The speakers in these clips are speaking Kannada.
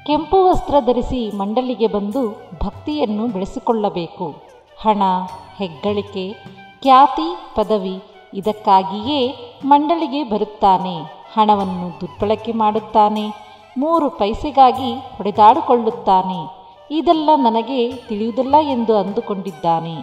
ಕೆಂಪು ವಸ್ತ್ರ ಧರಿಸಿ ಮಂಡಲಿಗೆ ಬಂದು ಭಕ್ತಿಯನ್ನು ಬೆಳೆಸಿಕೊಳ್ಳಬೇಕು ಹಣ ಹೆಗ್ಗಳಿಕೆ ಖ್ಯಾತಿ ಪದವಿ ಇದಕ್ಕಾಗಿಯೇ ಮಂಡಳಿಗೆ ಬರುತ್ತಾನೆ ಹಣವನ್ನು ದುರ್ಬಳಕೆ ಮಾಡುತ್ತಾನೆ ಮೂರು ಪೈಸೆಗಾಗಿ ಹೊಡೆದಾಡಿಕೊಳ್ಳುತ್ತಾನೆ ಇದೆಲ್ಲ ನನಗೆ ತಿಳಿಯುವುದಿಲ್ಲ ಎಂದು ಅಂದುಕೊಂಡಿದ್ದಾನೆ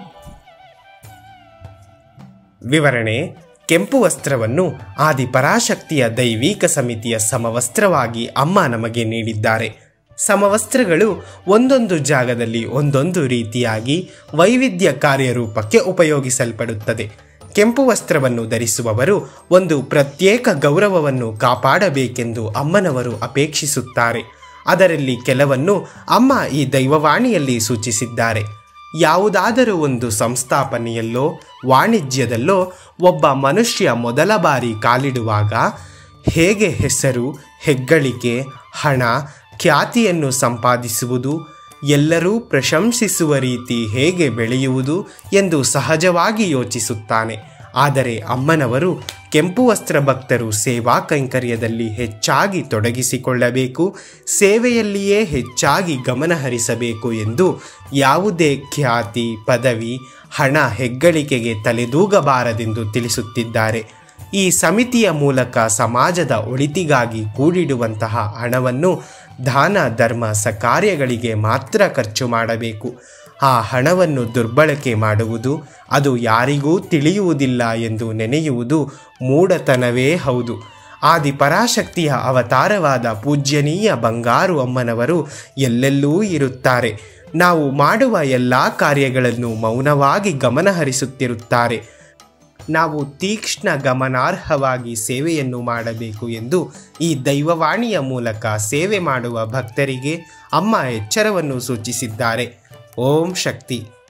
ವಿವರಣೆ ಕೆಂಪು ವಸ್ತ್ರವನ್ನು ಆದಿಪರಾಶಕ್ತಿಯ ದೈವಿಕ ಸಮಿತಿಯ ಸಮವಸ್ತ್ರವಾಗಿ ಅಮ್ಮ ನಮಗೆ ನೀಡಿದ್ದಾರೆ ಸಮವಸ್ತ್ರಗಳು ಒಂದೊಂದು ಜಾಗದಲ್ಲಿ ಒಂದೊಂದು ರೀತಿಯಾಗಿ ವೈವಿಧ್ಯ ಕಾರ್ಯರೂಪಕ್ಕೆ ಉಪಯೋಗಿಸಲ್ಪಡುತ್ತದೆ ಕೆಂಪು ವಸ್ತ್ರವನ್ನು ಧರಿಸುವವರು ಒಂದು ಪ್ರತ್ಯೇಕ ಗೌರವವನ್ನು ಕಾಪಾಡಬೇಕೆಂದು ಅಮ್ಮನವರು ಅಪೇಕ್ಷಿಸುತ್ತಾರೆ ಅದರಲ್ಲಿ ಕೆಲವನ್ನು ಅಮ್ಮ ಈ ದೈವವಾಣಿಯಲ್ಲಿ ಸೂಚಿಸಿದ್ದಾರೆ ಯಾವುದಾದರೂ ಒಂದು ಸಂಸ್ಥಾಪನೆಯಲ್ಲೋ ವಾಣಿಜ್ಯದಲ್ಲೋ ಒಬ್ಬ ಮನುಷ್ಯ ಮೊದಲ ಬಾರಿ ಕಾಲಿಡುವಾಗ ಹೇಗೆ ಹೆಸರು ಹೆಗ್ಗಳಿಕೆ ಹಣ ಖ್ಯಾತಿಯನ್ನು ಸಂಪಾದಿಸುವುದು ಎಲ್ಲರೂ ಪ್ರಶಂಸಿಸುವ ರೀತಿ ಹೇಗೆ ಬೆಳೆಯುವುದು ಎಂದು ಸಹಜವಾಗಿ ಯೋಚಿಸುತ್ತಾನೆ ಆದರೆ ಅಮ್ಮನವರು ಕೆಂಪು ವಸ್ತ್ರ ಭಕ್ತರು ಸೇವಾ ಕೈಂಕರ್ಯದಲ್ಲಿ ಹೆಚ್ಚಾಗಿ ತೊಡಗಿಸಿಕೊಳ್ಳಬೇಕು ಸೇವೆಯಲ್ಲಿಯೇ ಹೆಚ್ಚಾಗಿ ಗಮನ ಹರಿಸಬೇಕು ಎಂದು ಯಾವುದೇ ಖ್ಯಾತಿ ಪದವಿ ಹಣ ಹೆಗ್ಗಳಿಕೆಗೆ ತಲೆದೂಗಬಾರದೆಂದು ತಿಳಿಸುತ್ತಿದ್ದಾರೆ ಈ ಸಮಿತಿಯ ಮೂಲಕ ಸಮಾಜದ ಒಳಿತಿಗಾಗಿ ಕೂಡಿಡುವಂತಹ ಹಣವನ್ನು ದಾನ ಧರ್ಮ ಸಕಾರ್ಯಗಳಿಗೆ ಮಾತ್ರ ಖರ್ಚು ಮಾಡಬೇಕು ಆ ಹಣವನ್ನು ದುರ್ಬಳಕೆ ಮಾಡುವುದು ಅದು ಯಾರಿಗೂ ತಿಳಿಯುವುದಿಲ್ಲ ಎಂದು ನೆನೆಯುವುದು ಮೂಢತನವೇ ಹೌದು ಆದಿ ಪರಾಶಕ್ತಿಯ ಅವತಾರವಾದ ಪೂಜ್ಯನೀಯ ಬಂಗಾರು ಅಮ್ಮನವರು ಎಲ್ಲೆಲ್ಲೂ ಇರುತ್ತಾರೆ ನಾವು ಮಾಡುವ ಎಲ್ಲ ಕಾರ್ಯಗಳನ್ನು ಮೌನವಾಗಿ ಗಮನಹರಿಸುತ್ತಿರುತ್ತಾರೆ ನಾವು ತೀಕ್ಷ್ಣ ಗಮನಾರ್ಹವಾಗಿ ಸೇವೆಯನ್ನು ಮಾಡಬೇಕು ಎಂದು ಈ ದೈವವಾಣಿಯ ಮೂಲಕ ಸೇವೆ ಮಾಡುವ ಭಕ್ತರಿಗೆ ಅಮ್ಮ ಎಚ್ಚರವನ್ನು ಸೂಚಿಸಿದ್ದಾರೆ ಓಂ ಶಕ್ತಿ